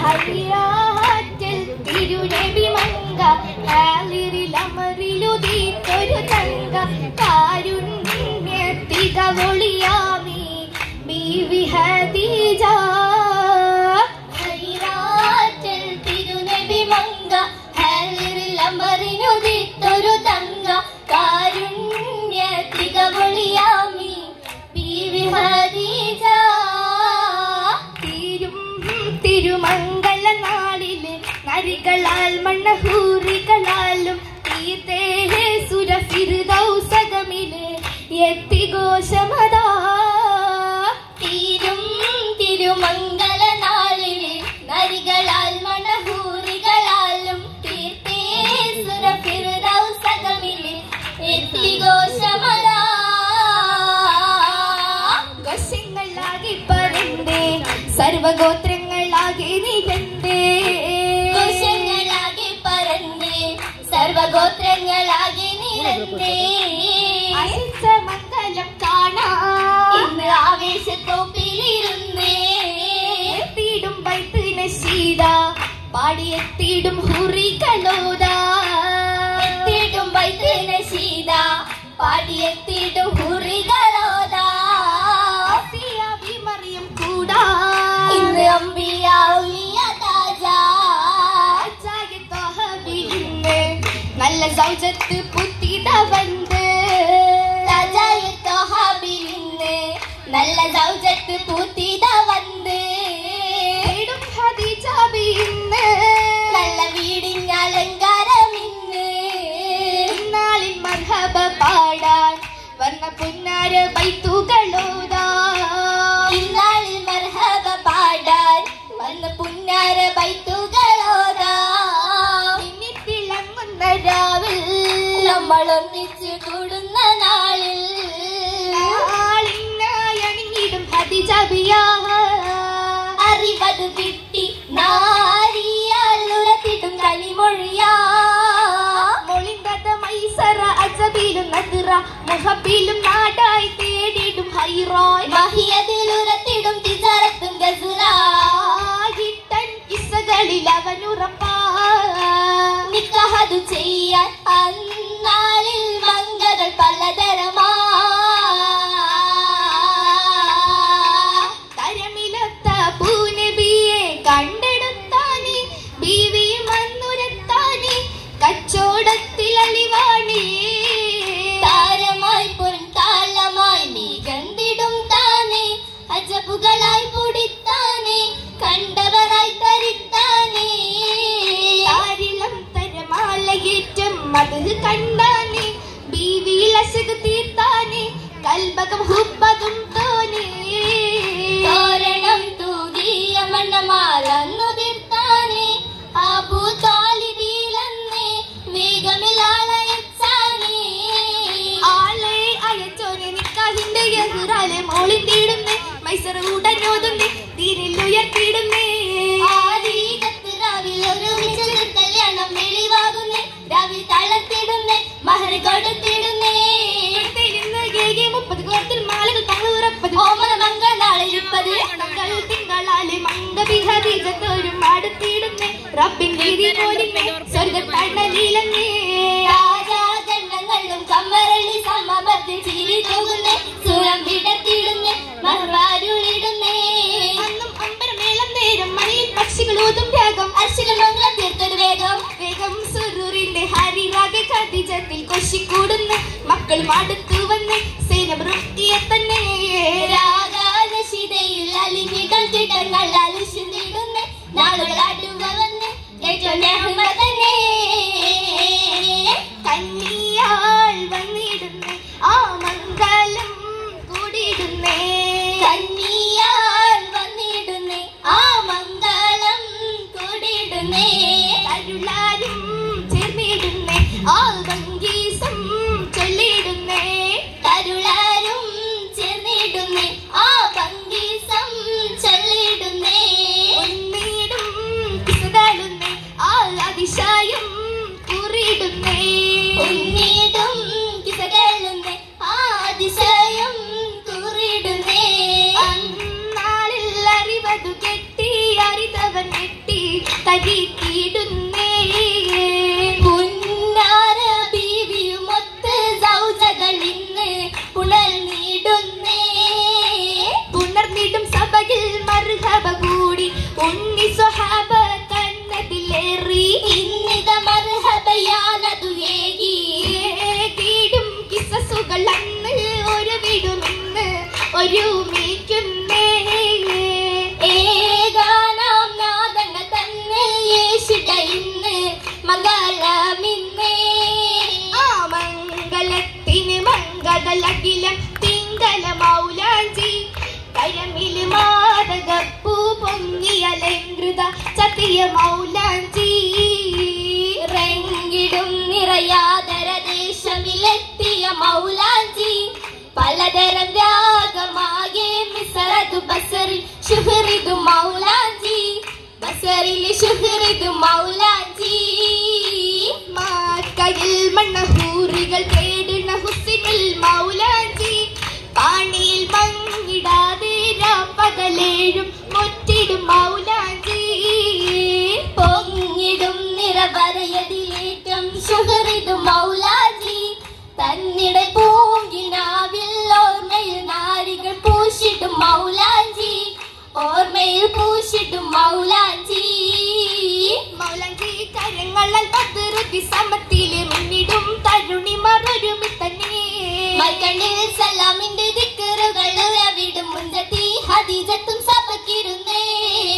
ഹരിയാറ്റിൽ തിരുനബി മങ്ക ഹാലിറിൽ അമറിലുദീത്തൊരു തങ്ക കാരുണ്യ തികവൊളിയാമി ബീവി ഹദീജ ഹരിയാറ്റിൽ തിരുനബി മങ്ക ഹാലിറിൽ അമറിലുദീത്തൊരു തങ്ക കാരുണ്യ തികവൊളിയാമി ബീവി ഹദീജ തീരും തിരുമംഗല നാളില് നരികളാൽ മണ്ണഹൂറികളാലും തീർത്തേ സുരഫിരുദൗസകമില് എത്തിഘോഷമതാ തീരും തിരുമംഗല നാളില് നരികളാൽ മണഹൂറികളാലും തീർത്തേ സുരഫിരുദൗസകമില് എത്തിഘോഷമതാ ഘോഷങ്ങളാകെ പരന്തേ സർവഗോത്രങ്ങളാകെ നിരന്തേ ഘോഷങ്ങളാകെ പരന്തേ സർവഗോത്രങ്ങളാകെ നിരന്തേ അശിച്ച മംഗലം കാണാം ഇന്ന് ആവേശത്തോപ്പിലിരുന്നേ എത്തിയിടും വൈത്ത് നശീത പാടിയെത്തിയിടും ഹുറികളോതാ എത്തിയിടും വൈത്ത് നശീത പാടിയെത്തിയിടും ഹുറികളോതാ ആസിയാബി മറിയം കൂടാ ഇന്ന് അമ്പിയ ഉലിയ താജാ ത്വഹബിലിന്ന് നല്ല സൗജത്ത് പുത്തിത വന്ന് രാജായ ത്വഹബിലിന്ന് നല്ല സൗജത്ത് പുത്തിത വന്ന് തേടും ഹദീജാബി ഇന്ന് നല്ല വീടിന് അലങ്കാരം ഇന്ന് ഇന്നാളിൽ മർഹബ പാടാൻ വന്ന പുന്നാര ബൈത്തുകളോതാ ഇന്നാളിൽ മർഹബ പാടാൻ വന്ന പുന്നാര ബൈത്തുകളോതാ തിളങ്ങുന്ന രാവിൽ നമ്മൾ ഒന്നിച്ചു കൂടുന്ന നാളിൽ നാളിനായി അണിഞ്ഞിടും ഹതിജബിയാ അറിവത് കിട്ടി നാരിയാൽ ഉറത്തിടും കനിമൊഴിയാ മൊളിന്തത മൈസറ അജബിലും നദിറ മുഹബിലും നാടായി തേടിടും ഹൈറായ് മഹിയതിൽ ഉറത്തിടും തിജറത്തും ഗസുറായിട്ടൻ കിസ്സകളിൽ അവനുറപ്പാ നിക്കഹതു ചെയ്യാൻ അന്നാളിൽ മംഗകൾ പലതരമാ തരമിലൊത്ത പൂനബിയെ കണ്ടെടുത്താനി ബീവി മന്നുരത്താനി കച്ചോടത്തിൽ അലിവാണി താരമായി പൊൻ താളമായി നീ ഗന്ധിടും താനെ അജബുകളായി പൊടിത്താനെ കണ്ടവരായി തരിത്താനെ താരിളം തരമാലയേറ്റം മത് കണ്ടാനെ ബീവിയിൽ അശക് തീർത്താനെ കൽബകം ഹുബതും തോനെ തോരണം തൂകിയ മണ്ണമാലന്നു തീർത്താനെ അബു താലിബീലെന്നേ വേഗമിലാളയച്ചാനേ ആളെ അയച്ചോനെ നിക്കാഹിന്റെ എതിരാലെ മോളിന്തിടുന്നേ മൈസറ ഉടനോതുന്നേ തീരിൽ ഉയർത്തിയിടുന്നേ ആദീകത്ത് രാവിൽ ഒരുമിച്ച് കല്യാണം വെളിവാകുന്നേ രാവിൽ തളർത്തിടുന്നേ മഹർ കൊടുത്തിടുന്നേ മുപ്പത് കുളത്തിൽ മാലകൾ തങ്ങളുറപ്പത് ഓമന മംഗൾ നാളെ ഇരുപ്പത് മംഗൾ തിങ്കളാലെ മംഗ വിഹരിജത്തോരും അടുത്തിടുന്നേ റബ്ബിൻ രീതി പോലിന്നേ സ്വർഗത്തണലിലെന്നേ രാജാഗണ്ണങ്ങളും കമ്മരളി സമപത്തിൽ ചിരി തൂകുന്നേ സുരം വിടത്തിടുന്നേ മഹ്വാരുളിടുന്നേ അന്നും അമ്പരമേളം നേരം മണിയിൽ പക്ഷികൾ ഊതും വേഗം അർശികൾ മംഗളം തീർത്തൊരു വേഗം വേഗം സുരൂറിന്റെ ഹരിരാഗ ഖദിജത്തിൽ കൊശിക്കൂടുന്ന മക്കൾ മടുത്തു വന്ന് സേന വൃത്തിയെ തന്നെ രാഗാലശിതയിൽ അലിഞ്ഞിടം ചിട്ടങ്ങൾ അലിശുന്നിടുന്ന നാളുകൾ അടുവ വന്ന് ഏറ്റവും നെഹ്മ തന്നെ കന്നിയാൾ വന്നിടുന്നേ ആ മംഗലം കൂടിയിടുന്നേ കന്നിയാൾ വന്നിടുന്നേ ആ മംഗളം കൂടിയിടുന്നേ അരുളാരും ചേർന്നിടുന്നേ ആ സംഗീസം ചൊല്ലിടുന്നേ അരുളാരും ചേർന്നിടുന്നേ ആ സംഗീസം ചൊല്ലിടുന്നേ ഒന്നിടും കിസുകളുന്നേ ആ അതിശയം തരിത്തിടുന്നേ പുന്നാര ബീവിയുമൊത്ത് സൗജകൾ ഇന്ന് പുണർന്നിടുന്നേ പുണർന്നിടും സഭയിൽ മർഹബ കൂടി ഉണ്ണി സ്വഹാബ കണ്ണതിലേറി ഇന്നിത മർഹബയാനതു ഏകി കീടും കിസസുകൾ അന്ന് ഒരു വിടുമെന്ന് ഒരുമിക്കുന്നേ ഏകാനാം നാദങ്ങൾ തന്നെ യേശുട ഇന്ന് മംഗളമിന്നേ ആ മംഗളത്തിന് മംഗളകിലം തിങ്കല മൗലാഞ്ചി കരമില് മാതകപ്പൂ പൊങ്ങിയലങ്കൃത സത്യ മൗലാഞ്ചി റെങ്കിടും നിറയാതര ദേശമിലെത്തിയ മൗലാഞ്ചി പലതരം രാഗമാകെ മിസറതു ബസറിൽ ഷുഹറിതു മൗലാഞ്ചി ബസറിൽ ഷുഹറിതു മൗലാഞ്ചി മാക്കയിൽ മണ്ണഹൂറികൾ തേടുന്ന ഹുസിനിൽ മൗലാഞ്ചി പാണിയിൽ മങ്ങിടാതെ പകലേഴും മുറ്റിടും മൗലാഞ്ചി പൊങ്ങിടും നിറവരയതിലേറ്റം ഷുഹറിതു മൗലാഞ്ചി തന്നിടെ പൂങ്കിനാവിൽ ഓർമ്മയിൽ നാരികൾ പൂശിടും മൗലാഞ്ചി ഓർമ്മയിൽ പൂശിടും മൗലാഞ്ചി മൗലാഞ്ചി കരങ്ങളാൽ പതിറുതി സമത്തില് മുന്നിടും തരുണി മറൊരുമി തന്നെ മൽക്കണ്ണിൽ സലാമിന്റെ ദിക്കറുകൾ ഉറവിടും മുഞ്ചത്തി ഹദീജത്തും